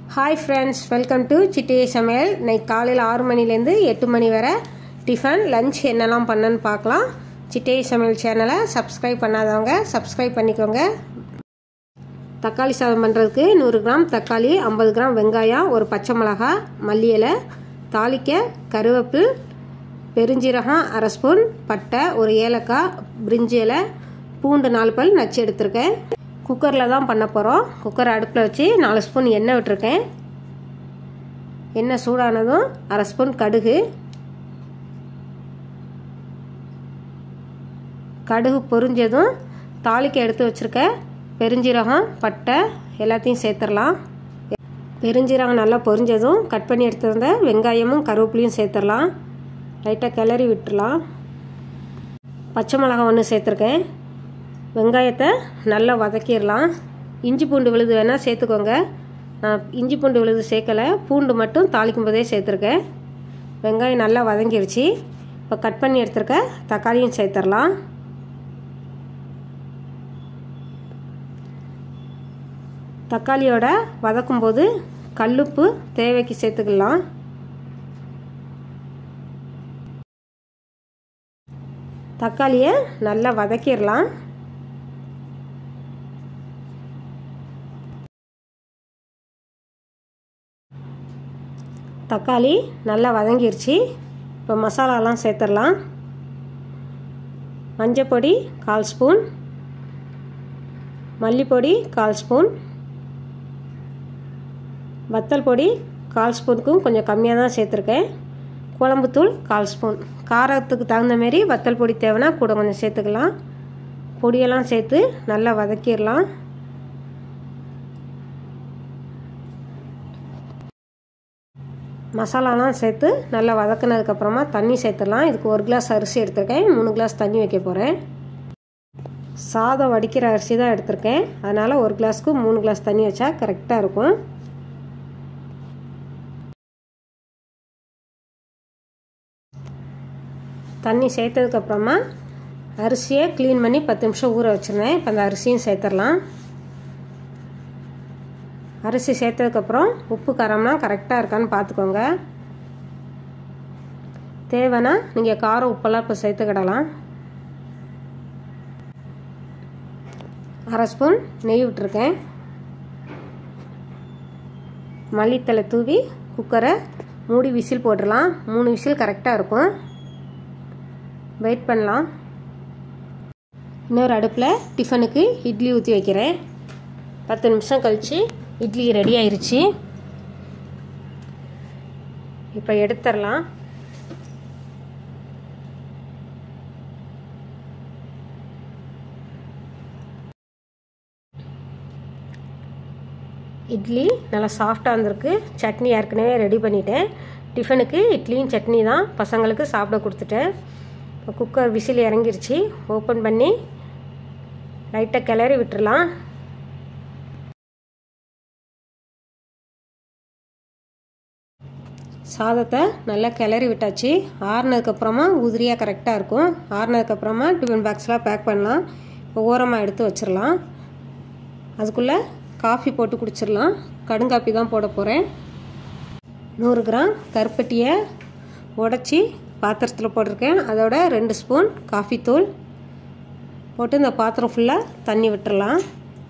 hi friends welcome to சிட்டியை சமையல் இன்னைக்கு காலையில் ஆறு மணிலேருந்து எட்டு மணி வரை டிஃபன் லஞ்ச் என்னெல்லாம் பண்ணேன்னு பார்க்கலாம் சிட்டியை சமையல் சேனலை சப்ஸ்கிரைப் பண்ணாதவங்க சப்ஸ்கிரைப் பண்ணிக்கோங்க தக்காளி சாதம் பண்ணுறதுக்கு நூறு கிராம் தக்காளி ஐம்பது கிராம் வெங்காயம் ஒரு பச்சை மிளகா மல்லி இலை தாளிக்க கருவேப்பில் பெருஞ்சீரகம் அரை ஸ்பூன் பட்டை ஒரு ஏலக்காய் பிரிஞ்சி இலை பூண்டு நாலு பல் நச்சு எடுத்திருக்கேன் குக்கரில் தான் பண்ண போகிறோம் குக்கர் அடுப்பில் வச்சு நாலு ஸ்பூன் எண்ணெய் விட்டுருக்கேன் எண்ணெய் சூடானதும் அரை ஸ்பூன் கடுகு கடுகு பொரிஞ்சதும் தாளிக்க எடுத்து வச்சுருக்க பெருஞ்சீரகம் பட்டை எல்லாத்தையும் சேர்த்துடலாம் பெருஞ்சீரகம் நல்லா பொரிஞ்சதும் கட் பண்ணி எடுத்திருந்த வெங்காயமும் கருவேப்பிலையும் சேர்த்துடலாம் லைட்டாக கிளறி விட்டுடலாம் பச்சை மிளகாய் ஒன்று சேர்த்துருக்கேன் வெங்காயத்தை நல்லா வதக்கிடலாம் இஞ்சி பூண்டு விழுது வேணால் சேர்த்துக்கோங்க நான் இஞ்சி பூண்டு விழுது சேர்க்கலை பூண்டு மட்டும் தாளிக்கும் போதே சேர்த்துருக்கேன் வெங்காயம் நல்லா வதங்கிருச்சு இப்போ கட் பண்ணி எடுத்துருக்க தக்காளியும் சேர்த்துடலாம் தக்காளியோட வதக்கும்போது கல்லுப்பு தேவைக்கு சேர்த்துக்கலாம் தக்காளியை நல்லா வதக்கிடலாம் தக்காளி நல்லா வதங்கிருச்சு இப்போ மசாலாலாம் சேர்த்துடலாம் மஞ்சப்பொடி கால் ஸ்பூன் மல்லிப்பொடி கால் ஸ்பூன் வத்தல் பொடி கால் ஸ்பூனுக்கும் கொஞ்சம் கம்மியாக தான் சேர்த்துருக்கேன் குழம்புத்தூள் கால் ஸ்பூன் காரத்துக்கு தகுந்த மாரி வத்தல் பொடி தேவைன்னா கூட கொஞ்சம் சேர்த்துக்கலாம் பொடியெல்லாம் சேர்த்து நல்லா வதக்கிடலாம் மசாலாலாம் சேர்த்து நல்லா வதக்கினதுக்கப்புறமா தண்ணி சேர்த்துடலாம் இதுக்கு ஒரு கிளாஸ் அரிசி எடுத்திருக்கேன் மூணு கிளாஸ் தண்ணி வைக்க போகிறேன் சாதம் வடிக்கிற அரிசி தான் எடுத்திருக்கேன் அதனால் ஒரு கிளாஸ்க்கு மூணு கிளாஸ் தண்ணி வச்சா கரெக்டாக இருக்கும் தண்ணி சேர்த்ததுக்கப்புறமா அரிசியை க்ளீன் பண்ணி பத்து நிமிஷம் ஊற வச்சுருந்தேன் இப்போ அந்த அரிசியும் சேர்த்துடலாம் அரிசி சேர்த்ததுக்கப்புறம் உப்பு காரம்லாம் கரெக்டாக இருக்கான்னு பார்த்துக்கோங்க தேவைன்னா நீங்கள் காரம் உப்பெல்லாம் இப்போ சேர்த்துக்கிடலாம் அரை ஸ்பூன் நெய் விட்டுருக்கேன் மல்லித்தலை தூவி குக்கரை மூடி விசில் போட்டுடலாம் மூணு விசில் கரெக்டாக இருக்கும் வெயிட் பண்ணலாம் இன்னொரு அடுப்பில் டிஃபனுக்கு இட்லி ஊற்றி வைக்கிறேன் பத்து நிமிஷம் கழித்து இட்லி ரெடி ஆயிருச்சு இப்போ எடுத்துடலாம் இட்லி நல்லா சாஃப்டாக இருந்திருக்கு சட்னி ஏற்கனவே ரெடி பண்ணிட்டேன் டிஃபனுக்கு இட்லியும் சட்னி தான் பசங்களுக்கு சாப்பிட கொடுத்துட்டேன் இப்போ குக்கர் விசில் இறங்கிருச்சு ஓப்பன் பண்ணி லைட்டாக கிளறி விட்டுறலாம் சாதத்தை நல்லா கிளறி விட்டாச்சு ஆறுனதுக்கப்புறமா உதிரியாக கரெக்டாக இருக்கும் ஆறுனதுக்கப்புறமா டிஃபன் பாக்ஸ்லாம் பேக் பண்ணலாம் இப்போ ஓரமாக எடுத்து வச்சிடலாம் அதுக்குள்ளே காஃபி போட்டு குடிச்சிடலாம் கடுங்காப்பி தான் போட போகிறேன் நூறு கிராம் கருப்பட்டியை உடச்சி பாத்திரத்தில் போட்டிருக்கேன் அதோட ரெண்டு ஸ்பூன் காஃபி தூள் போட்டு இந்த பாத்திரம் ஃபுல்லாக தண்ணி விட்டுறலாம்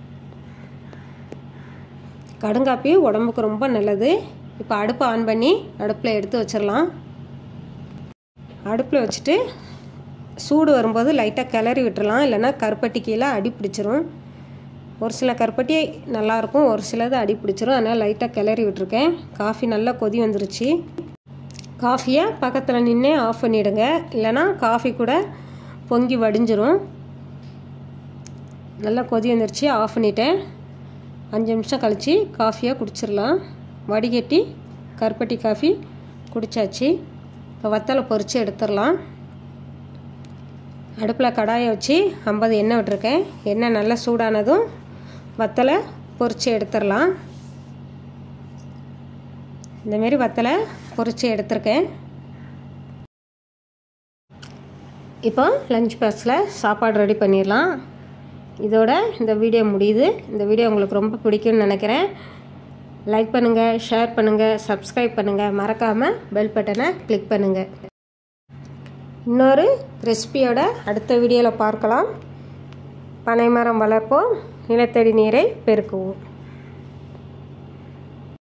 கடுங்காப்பி உடம்புக்கு ரொம்ப நல்லது இப்போ அடுப்பை ஆன் பண்ணி அடுப்பில் எடுத்து வச்சிடலாம் அடுப்பில் வச்சுட்டு சூடு வரும்போது லைட்டாக கிளறி விட்டுறலாம் இல்லைன்னா கருப்பட்டி கீழே அடி பிடிச்சிரும் ஒரு சில கருப்பட்டி நல்லாயிருக்கும் ஒரு சிலது அடி பிடிச்சிரும் அதனால் லைட்டாக கிளறி விட்டுருக்கேன் காஃபி நல்லா கொதி வந்துருச்சு காஃபியை பக்கத்தில் நின்று ஆஃப் பண்ணிவிடுங்க இல்லைனா காஃபி கூட பொங்கி வடிஞ்சிரும் நல்லா கொதி வந்துருச்சு ஆஃப் பண்ணிட்டேன் அஞ்சு நிமிஷம் கழித்து காஃபியாக குடிச்சிடலாம் வடிகட்டி கருப்பட்டி காஃபி குடித்தாச்சு இப்போ வத்தலை பொறிச்சு எடுத்துடலாம் அடுப்பில் கடாயை வச்சு ஐம்பது எண்ணெய் விட்டுருக்கேன் எண்ணெய் நல்லா சூடானதும் வத்தலை பொறிச்சு எடுத்துடலாம் இந்தமாரி வத்தலை பொறிச்சு எடுத்திருக்கேன் இப்போ லஞ்ச் பாக்ஸில் சாப்பாடு ரெடி பண்ணிடலாம் இதோட இந்த வீடியோ முடியுது இந்த வீடியோ உங்களுக்கு ரொம்ப பிடிக்கும்னு நினைக்கிறேன் லைக் பண்ணுங்கள் ஷேர் பண்ணுங்கள் சப்ஸ்கிரைப் பண்ணுங்கள் மறக்காமல் பெல் பட்டனை கிளிக் பண்ணுங்கள் இன்னொரு ரெசிபியோட அடுத்த வீடியோவில் பார்க்கலாம் பனைமரம் வளர்ப்போம் நிலத்தடி நீரை பெருக்குவோம்